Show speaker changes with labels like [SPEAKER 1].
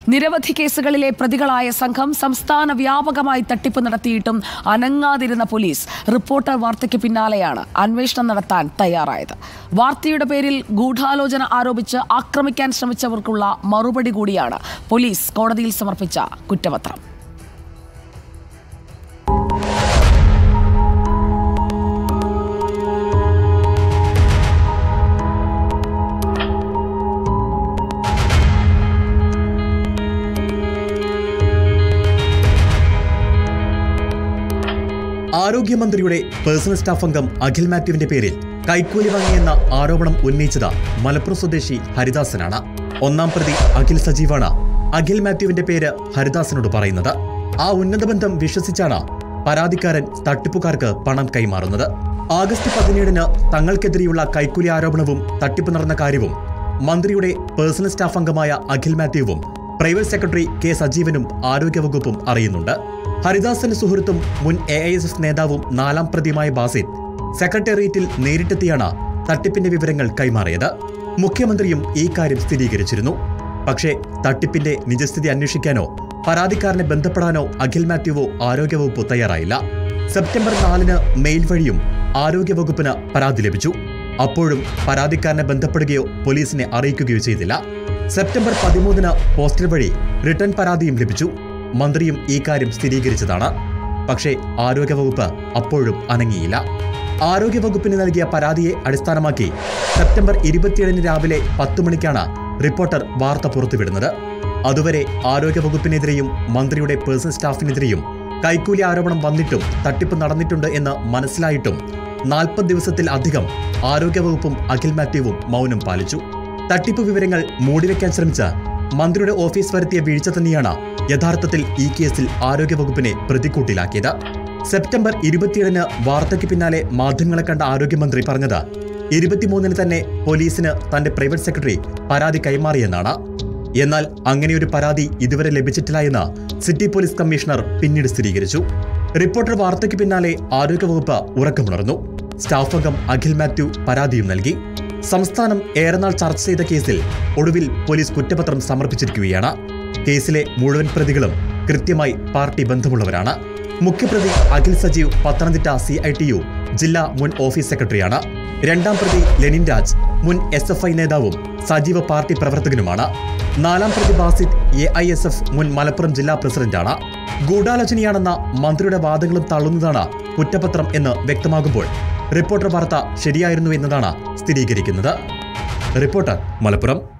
[SPEAKER 1] നിരവധി കേസുകളിലെ പ്രതികളായ സംഘം സംസ്ഥാന വ്യാപകമായി തട്ടിപ്പ് നടത്തിയിട്ടും അനങ്ങാതിരുന്ന പോലീസ് റിപ്പോർട്ടർ വാർത്തയ്ക്ക് പിന്നാലെയാണ് അന്വേഷണം നടത്താൻ തയ്യാറായത് വാർത്തയുടെ പേരിൽ ഗൂഢാലോചന ആരോപിച്ച് ആക്രമിക്കാൻ ശ്രമിച്ചവർക്കുള്ള മറുപടി കൂടിയാണ് പോലീസ് കോടതിയിൽ സമർപ്പിച്ച കുറ്റപത്രം
[SPEAKER 2] ആരോഗ്യമന്ത്രിയുടെ പേഴ്സണൽ സ്റ്റാഫ് അംഗം അഖിൽ മാത്യുവിന്റെ പേരിൽ കൈക്കൂലി വാങ്ങിയെന്ന ആരോപണം ഉന്നയിച്ചത് മലപ്പുറം സ്വദേശി ഹരിദാസനാണ് ഒന്നാം പ്രതി അഖിൽ സജീവാണ് അഖിൽ മാത്യുവിന്റെ പേര് ഹരിദാസനോട് പറയുന്നത് ആ ഉന്നത ബന്ധം വിശ്വസിച്ചാണ് പരാതിക്കാരൻ തട്ടിപ്പുകാർക്ക് പണം കൈമാറുന്നത് ആഗസ്റ്റ് പതിനേഴിന് തങ്ങൾക്കെതിരെയുള്ള കൈക്കൂലി ആരോപണവും തട്ടിപ്പ് നടന്ന കാര്യവും മന്ത്രിയുടെ പേഴ്സണൽ സ്റ്റാഫ് അംഗമായ അഖിൽ മാത്യുവും പ്രൈവറ്റ് സെക്രട്ടറി കെ സജീവനും ആരോഗ്യവകുപ്പും അറിയുന്നുണ്ട് ഹരിദാസന്റെ സുഹൃത്തും മുൻ എ ഐ എസ് എഫ് നേതാവും നാലാം പ്രതിയുമായ ബാസിദ് സെക്രട്ടേറിയറ്റിൽ നേരിട്ടെത്തിയാണ് തട്ടിപ്പിന്റെ വിവരങ്ങൾ കൈമാറിയത് മുഖ്യമന്ത്രിയും ഈ കാര്യം സ്ഥിരീകരിച്ചിരുന്നു പക്ഷേ തട്ടിപ്പിന്റെ നിജസ്ഥിതി അന്വേഷിക്കാനോ പരാതിക്കാരനെ ബന്ധപ്പെടാനോ അഖിൽ മാത്യുവോ ആരോഗ്യവകുപ്പോ തയ്യാറായില്ല സെപ്റ്റംബർ നാലിന് മെയിൽ വഴിയും ആരോഗ്യവകുപ്പിന് പരാതി ലഭിച്ചു അപ്പോഴും പരാതിക്കാരനെ ബന്ധപ്പെടുകയോ പോലീസിനെ അറിയിക്കുകയോ ചെയ്തില്ല സെപ്റ്റംബർ പതിമൂന്നിന് പോസ്റ്റൽ വഴി റിട്ടേൺ പരാതിയും ലഭിച്ചു മന്ത്രിയും ഈ കാര്യം സ്ഥിരീകരിച്ചതാണ് പക്ഷേ ആരോഗ്യവകുപ്പ് അപ്പോഴും അനങ്ങിയില്ല ആരോഗ്യവകുപ്പിന് നൽകിയ പരാതിയെ അടിസ്ഥാനമാക്കി സെപ്റ്റംബർ ഇരുപത്തിയേഴിന് രാവിലെ പത്ത് മണിക്കാണ് റിപ്പോർട്ടർ വാർത്ത പുറത്തുവിടുന്നത് അതുവരെ ആരോഗ്യവകുപ്പിനെതിരെയും മന്ത്രിയുടെ പേഴ്സണൽ സ്റ്റാഫിനെതിരെയും കൈക്കൂലി ആരോപണം വന്നിട്ടും തട്ടിപ്പ് നടന്നിട്ടുണ്ട് എന്ന് മനസ്സിലായിട്ടും നാൽപ്പത് ദിവസത്തിൽ അധികം ആരോഗ്യവകുപ്പും അഖിൽ മാത്യുവും മൗനം പാലിച്ചു തട്ടിപ്പ് വിവരങ്ങൾ മൂടിവെക്കാൻ ശ്രമിച്ച മന്ത്രിയുടെ ഓഫീസ് വരുത്തിയ വീഴ്ച തന്നെയാണ് യഥാർത്ഥത്തിൽ ഈ കേസിൽ ആരോഗ്യവകുപ്പിനെ പ്രതിക്കൂട്ടിലാക്കിയത് സെപ്റ്റംബർ ഇരുപത്തിയേഴിന് വാർത്തയ്ക്ക് പിന്നാലെ മാധ്യമങ്ങളെ കണ്ട ആരോഗ്യമന്ത്രി പറഞ്ഞത് ഇരുപത്തിമൂന്നിന് തന്നെ പോലീസിന് തന്റെ പ്രൈവറ്റ് സെക്രട്ടറി പരാതി കൈമാറിയെന്നാണ് എന്നാൽ അങ്ങനെയൊരു പരാതി ഇതുവരെ ലഭിച്ചിട്ടില്ല എന്ന് സിറ്റി പോലീസ് കമ്മീഷണർ പിന്നീട് സ്ഥിരീകരിച്ചു റിപ്പോർട്ടർ വാർത്തയ്ക്ക് പിന്നാലെ ആരോഗ്യവകുപ്പ് ഉറക്കമുണർന്നു സ്റ്റാഫ് അംഗം അഖിൽ മാത്യു പരാതിയും നൽകി സംസ്ഥാനം ഏറെനാൾ ചർച്ച ചെയ്ത കേസിൽ ഒടുവിൽ പോലീസ് കുറ്റപത്രം സമർപ്പിച്ചിരിക്കുകയാണ് കേസിലെ മുഴുവൻ പ്രതികളും കൃത്യമായി പാർട്ടി ബന്ധമുള്ളവരാണ് മുഖ്യപ്രതി Akhil Sajeev Pathanamthitta C I T U ജില്ലാ മുൻ ഓഫീസ് സെക്രട്ടറിയാണ് രണ്ടാം പ്രതി ലെനിൻ രാജ് മുൻ എസ് എഫ് ഐ നേതാവും സജീവ പാർട്ടി പ്രവർത്തകനുമാണ് നാലാം പ്രതി Basid A I S F മുൻ മലപ്പുറം ജില്ലാ പ്രസിഡന്റാണ് ഗൂഢാലോചനയാണെന്ന മന്ത്രിയുടെ വാദങ്ങളും തള്ളുന്നതാണ് കുറ്റപത്രം എന്ന് വ്യക്തമാകുമ്പോൾ റിപ്പോർട്ടർ വാർത്ത ശരിയായിരുന്നു എന്നതാണ് സ്ഥിരീകരിക്കുന്നത് റിപ്പോർട്ടർ മലപ്പുറം